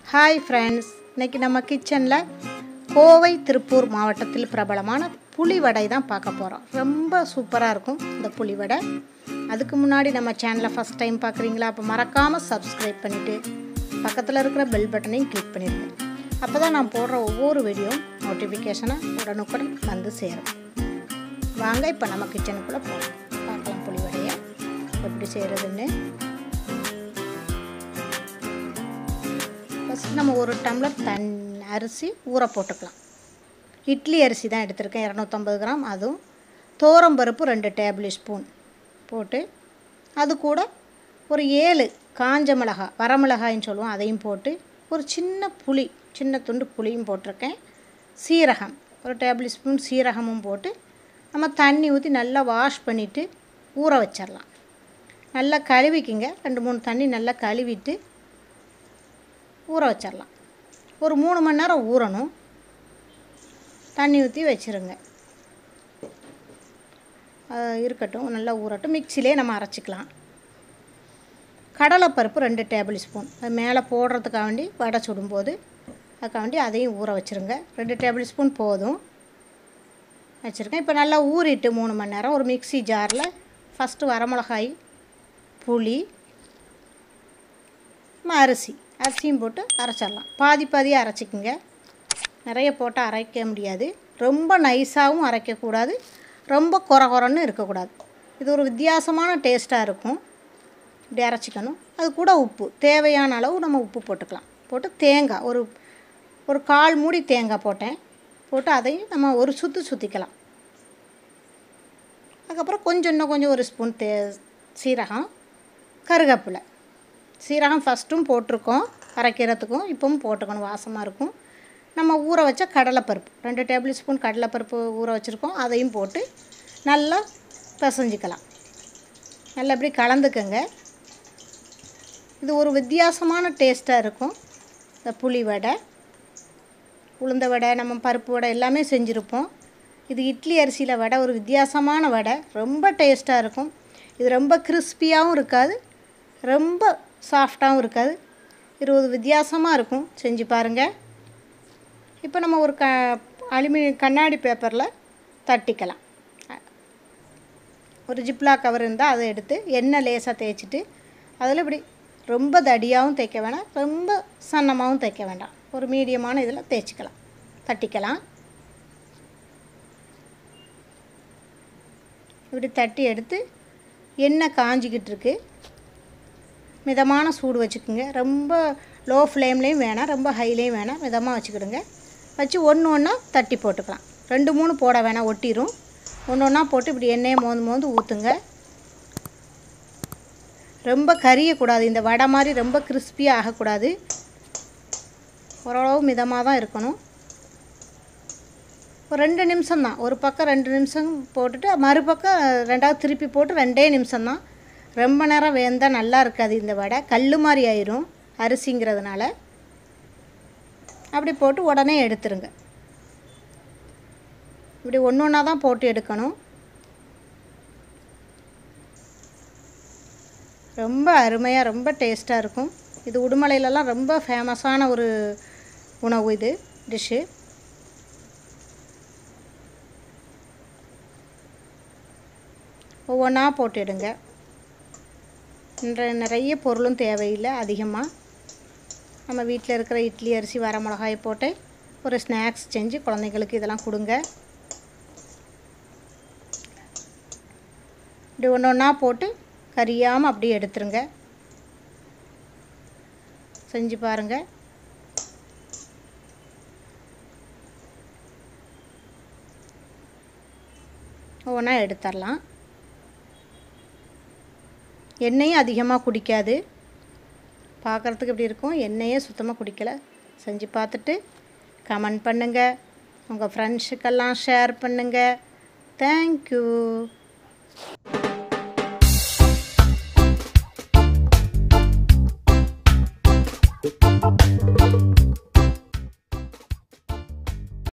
hi friends இன்னைக்கு நம்ம கிச்சனில் கோவை திருப்பூர் மாவட்டத்தில் பிரபலமான புளிவடை தான் பார்க்க போகிறோம் ரொம்ப சூப்பராக இருக்கும் இந்த புளிவடை அதுக்கு முன்னாடி நம்ம சேனலை ஃபஸ்ட் டைம் பார்க்குறீங்களா அப்போ மறக்காமல் சப்ஸ்கிரைப் பண்ணிவிட்டு பக்கத்தில் இருக்கிற பெல் பட்டனையும் கிளிக் பண்ணிடுங்க அப்போ தான் நான் போடுற ஒவ்வொரு வீடியோ நோட்டிஃபிகேஷனாக உடனுக்குடன் வந்து சேரும் வாங்க இப்போ நம்ம கிச்சனுக்குள்ளே போகலாம் பார்க்கலாம் புளிவடையை எப்படி செய்கிறதுன்னு ஃபஸ்ட் நம்ம ஒரு டம்ளர் தன் அரிசி ஊற போட்டுக்கலாம் இட்லி அரிசி தான் எடுத்திருக்கேன் இரநூத்தம்பது கிராம் அதுவும் தோரம்பருப்பு ரெண்டு டேபிள் ஸ்பூன் போட்டு அது கூட ஒரு ஏழு காஞ்ச மிளகாய் வரமிளகாயின்னு சொல்லுவோம் அதையும் போட்டு ஒரு சின்ன புளி சின்ன துண்டு புளியும் போட்டிருக்கேன் சீரகம் ஒரு டேபிள் ஸ்பூன் சீரகமும் போட்டு நம்ம தண்ணி ஊற்றி நல்லா வாஷ் பண்ணிவிட்டு ஊற வச்சிடலாம் நல்லா கழுவிக்குங்க ரெண்டு மூணு தண்ணி நல்லா கழுவிட்டு ஊற வச்சிடலாம் ஒரு மூணு மணி நேரம் ஊறணும் தண்ணி ஊற்றி வச்சுருங்க அது இருக்கட்டும் நல்லா ஊறட்டும் மிக்சிலே நம்ம அரைச்சிக்கலாம் கடலைப்பருப்பு ரெண்டு டேபிள் ஸ்பூன் அது மேலே போடுறதுக்காக வேண்டி வடை சுடும்போது அதுக்காக வேண்டி அதையும் ஊற வச்சுருங்க ரெண்டு டேபிள் ஸ்பூன் போதும் வச்சுருக்கேன் இப்போ நல்லா ஊறிட்டு மூணு மணி நேரம் ஒரு மிக்ஸி ஜாரில் ஃபஸ்ட்டு வரமிளகாய் புளி நம்ம அரிசி அரிசியும் போட்டு அரைச்சிடலாம் பாதி பாதியாக அரைச்சிக்குங்க நிறைய போட்டு அரைக்க முடியாது ரொம்ப நைஸாகவும் அரைக்கக்கூடாது ரொம்ப குறை குறைன்னு இருக்கக்கூடாது இது ஒரு வித்தியாசமான டேஸ்ட்டாக இருக்கும் இப்படி அரைச்சிக்கணும் அது கூட உப்பு தேவையான அளவு நம்ம உப்பு போட்டுக்கலாம் போட்டு தேங்காய் ஒரு ஒரு கால் மூடி தேங்காய் போட்டேன் போட்டு அதையும் நம்ம ஒரு சுற்று சுற்றிக்கலாம் அதுக்கப்புறம் கொஞ்சம் இன்னும் கொஞ்சம் ஒரு ஸ்பூன் தே சீரகம் கருவேப்பிலை சீரகம் ஃபஸ்ட்டும் போட்டிருக்கோம் அரைக்கிறதுக்கும் இப்பவும் போட்டுக்கணும் வாசமாக இருக்கும் நம்ம ஊற வச்ச கடலைப்பருப்பு ரெண்டு டேபிள் ஸ்பூன் கடலைப்பருப்பு ஊற வச்சுருக்கோம் அதையும் போட்டு நல்லா பிசைஞ்சிக்கலாம் நல்லா இப்படி கலந்துக்கங்க இது ஒரு வித்தியாசமான டேஸ்ட்டாக இருக்கும் இந்த புளி வடை உளுந்த வடை நம்ம பருப்பு வடை எல்லாமே செஞ்சுருப்போம் இது இட்லி அரிசியில் வடை ஒரு வித்தியாசமான வடை ரொம்ப டேஸ்ட்டாக இருக்கும் இது ரொம்ப கிறிஸ்பியாகவும் இருக்காது ரொம்ப சாஃப்டாகவும் இருக்காது இது ஒரு வித்தியாசமாக இருக்கும் செஞ்சு பாருங்கள் இப்போ நம்ம ஒரு க அலுமினிய கண்ணாடி பேப்பரில் தட்டிக்கலாம் ஒரு ஜிப்லா கவர் இருந்தால் அதை எடுத்து எண்ணெய் லேசாக தேய்ச்சிட்டு அதில் இப்படி ரொம்ப தடியாகவும் தேய்க்க வேணாம் ரொம்ப சன்னமாகவும் தேய்க்க வேண்டாம் ஒரு மீடியமான இதில் தேய்ச்சிக்கலாம் தட்டிக்கலாம் இப்படி தட்டி எடுத்து எண்ணெய் காஞ்சிக்கிட்டு இருக்கு மிதமான சூடு வச்சுக்கோங்க ரொம்ப லோ ஃப்ளேம்லேயும் வேணாம் ரொம்ப ஹைலேயும் வேணாம் மிதமாக வச்சுக்கிடுங்க வச்சு ஒன்று ஒன்றா தட்டி போட்டுக்கலாம் ரெண்டு மூணு போட வேணாம் ஒட்டிடும் ஒன்று ஒன்றா போட்டு இப்படி எண்ணெயை மோந்து மோந்து ஊற்றுங்க ரொம்ப கரியக்கூடாது இந்த வடை மாதிரி ரொம்ப கிறிஸ்பியாக ஆகக்கூடாது ஓரளவு மிதமாக தான் இருக்கணும் ஒரு ரெண்டு நிமிஷம் தான் ஒரு பக்கம் ரெண்டு நிமிஷம் போட்டுட்டு மறுபக்கம் ரெண்டாவது திருப்பி போட்டு ரெண்டே நிமிஷம் தான் ரொம்ப நேரம் வேந்தால் நல்லா இருக்காது இந்த வடை கல் மாதிரி ஆயிரும் அரிசிங்கிறதுனால அப்படி போட்டு உடனே எடுத்துருங்க இப்படி ஒன்று ஒன்றா தான் போட்டு எடுக்கணும் ரொம்ப அருமையாக ரொம்ப டேஸ்ட்டாக இருக்கும் இது உடுமலையிலலாம் ரொம்ப ஃபேமஸான ஒரு உணவு இது டிஷ்ஷு ஒவ்வொன்றா போட்டுடுங்க நிறைய பொருளும் தேவையில்லை அதிகமாக நம்ம வீட்டில் இருக்கிற இட்லி அரிசி வர மிளகாய் போட்டு ஒரு ஸ்நாக்ஸ் செஞ்சு குழந்தைங்களுக்கு இதெல்லாம் கொடுங்க இப்படி ஒன்று ஒன்றா போட்டு கரியாமல் அப்படியே எடுத்துருங்க செஞ்சு பாருங்கள் ஒவ்வொன்றா எடுத்துடலாம் எண்ணெயும் அதிகமாக குடிக்காது பார்க்குறதுக்கு இப்படி இருக்கும் எண்ணெயே சுத்தமாக குடிக்கலை செஞ்சு பார்த்துட்டு கமெண்ட் பண்ணுங்கள் உங்கள் ஃப்ரெண்ட்ஸுக்கெல்லாம் ஷேர் பண்ணுங்கள் தேங்க்யூ